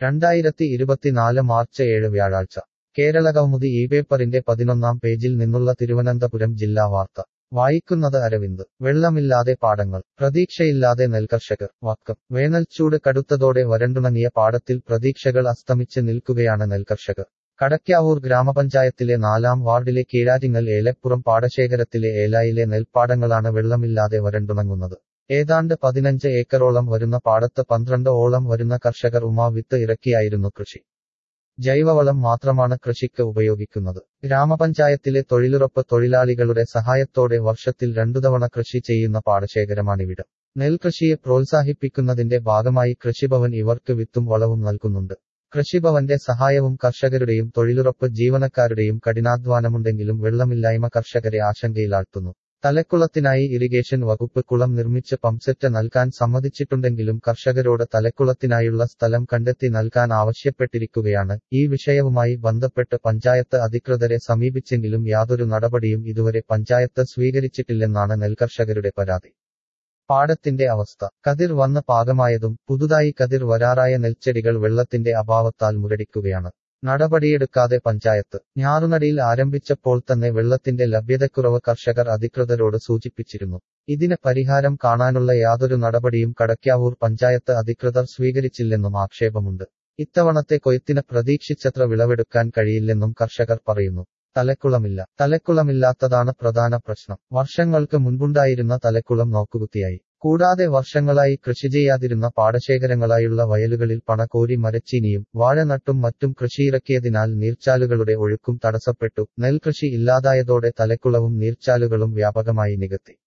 രണ്ടായിരത്തി ഇരുപത്തിനാല് മാർച്ച് ഏഴ് വ്യാഴാഴ്ച കേരള കൗമുദി ഈ പേപ്പറിന്റെ പതിനൊന്നാം പേജിൽ നിന്നുള്ള തിരുവനന്തപുരം ജില്ലാ വാർത്ത വായിക്കുന്നത് അരവിന്ദ് വെള്ളമില്ലാതെ പാടങ്ങൾ പ്രതീക്ഷയില്ലാതെ നെൽകർഷകർ വക്കം വേനൽച്ചൂട് കടുത്തതോടെ വരണ്ടുണങ്ങിയ പാടത്തിൽ പ്രതീക്ഷകൾ അസ്തമിച്ച് നിൽക്കുകയാണ് നെൽകർഷകർ കടയ്ക്കാവൂർ ഗ്രാമപഞ്ചായത്തിലെ നാലാം വാർഡിലെ കീഴാറ്റിങ്ങൽ ഏലപ്പുറം പാടശേഖരത്തിലെ ഏലായിലെ നെൽപ്പാടങ്ങളാണ് വെള്ളമില്ലാതെ വരണ്ടുണങ്ങുന്നത് ഏതാണ്ട് പതിനഞ്ച് ഏക്കറോളം വരുന്ന പാടത്ത് പന്ത്രണ്ട് ഓളം വരുന്ന കർഷകർ ഉമാ വിത്ത് ഇറക്കിയായിരുന്നു കൃഷി ജൈവവളം മാത്രമാണ് കൃഷിക്ക് ഉപയോഗിക്കുന്നത് ഗ്രാമപഞ്ചായത്തിലെ തൊഴിലുറപ്പ് തൊഴിലാളികളുടെ സഹായത്തോടെ വർഷത്തിൽ രണ്ടുതവണ കൃഷി ചെയ്യുന്ന പാടശേഖരമാണിവിടം നെൽകൃഷിയെ പ്രോത്സാഹിപ്പിക്കുന്നതിന്റെ ഭാഗമായി കൃഷിഭവൻ ഇവർക്ക് വിത്തും വളവും നൽകുന്നുണ്ട് കൃഷിഭവന്റെ സഹായവും കർഷകരുടെയും തൊഴിലുറപ്പ് ജീവനക്കാരുടെയും കഠിനാധ്വാനമുണ്ടെങ്കിലും വെള്ളമില്ലായ്മ കർഷകരെ ആശങ്കയിലാഴ്ത്തുന്നു തലക്കുളത്തിനായി ഇറിഗേഷൻ വകുപ്പ് കുളം നിർമ്മിച്ച് പമ്പ്സെറ്റ് നൽകാൻ സമ്മതിച്ചിട്ടുണ്ടെങ്കിലും കർഷകരോട് തലക്കുളത്തിനായുള്ള സ്ഥലം കണ്ടെത്തി നൽകാൻ ആവശ്യപ്പെട്ടിരിക്കുകയാണ് ഈ വിഷയവുമായി ബന്ധപ്പെട്ട് പഞ്ചായത്ത് അധികൃതരെ സമീപിച്ചെങ്കിലും യാതൊരു നടപടിയും ഇതുവരെ പഞ്ചായത്ത് സ്വീകരിച്ചിട്ടില്ലെന്നാണ് നെൽകർഷകരുടെ പരാതി പാടത്തിന്റെ അവസ്ഥ കതിർ വന്ന് പാകമായതും പുതുതായി കതിർ വരാറായ നെൽച്ചെടികൾ വെള്ളത്തിന്റെ അഭാവത്താൽ മുരടിക്കുകയാണ് നടപടിയെടുക്കാതെ പഞ്ചായത്ത് ഞാറുനടിയിൽ ആരംഭിച്ചപ്പോൾ തന്നെ വെള്ളത്തിന്റെ ലഭ്യതക്കുറവ് കർഷകർ അധികൃതരോട് സൂചിപ്പിച്ചിരുന്നു ഇതിന് പരിഹാരം കാണാനുള്ള യാതൊരു നടപടിയും കടയ്ക്കാവൂർ പഞ്ചായത്ത് അധികൃതർ സ്വീകരിച്ചില്ലെന്നും ആക്ഷേപമുണ്ട് ഇത്തവണത്തെ കൊയ്ത്തിന് പ്രതീക്ഷിച്ചത്ര വിളവെടുക്കാൻ കഴിയില്ലെന്നും കർഷകർ പറയുന്നു തലക്കുളമില്ല തലക്കുളമില്ലാത്തതാണ് പ്രധാന പ്രശ്നം വർഷങ്ങൾക്ക് മുൻപുണ്ടായിരുന്ന തലക്കുളം നോക്കുകുത്തിയായി കൂടാതെ വർഷങ്ങളായി കൃഷി ചെയ്യാതിരുന്ന പാടശേഖരങ്ങളായുള്ള വയലുകളിൽ പണക്കോരി മരച്ചീനിയും വാഴ നട്ടും മറ്റും കൃഷിയിറക്കിയതിനാൽ നീർച്ചാലുകളുടെ ഒഴുക്കും തടസ്സപ്പെട്ടു നെൽകൃഷി ഇല്ലാതായതോടെ തലക്കുളവും നീർച്ചാലുകളും വ്യാപകമായി നികത്തി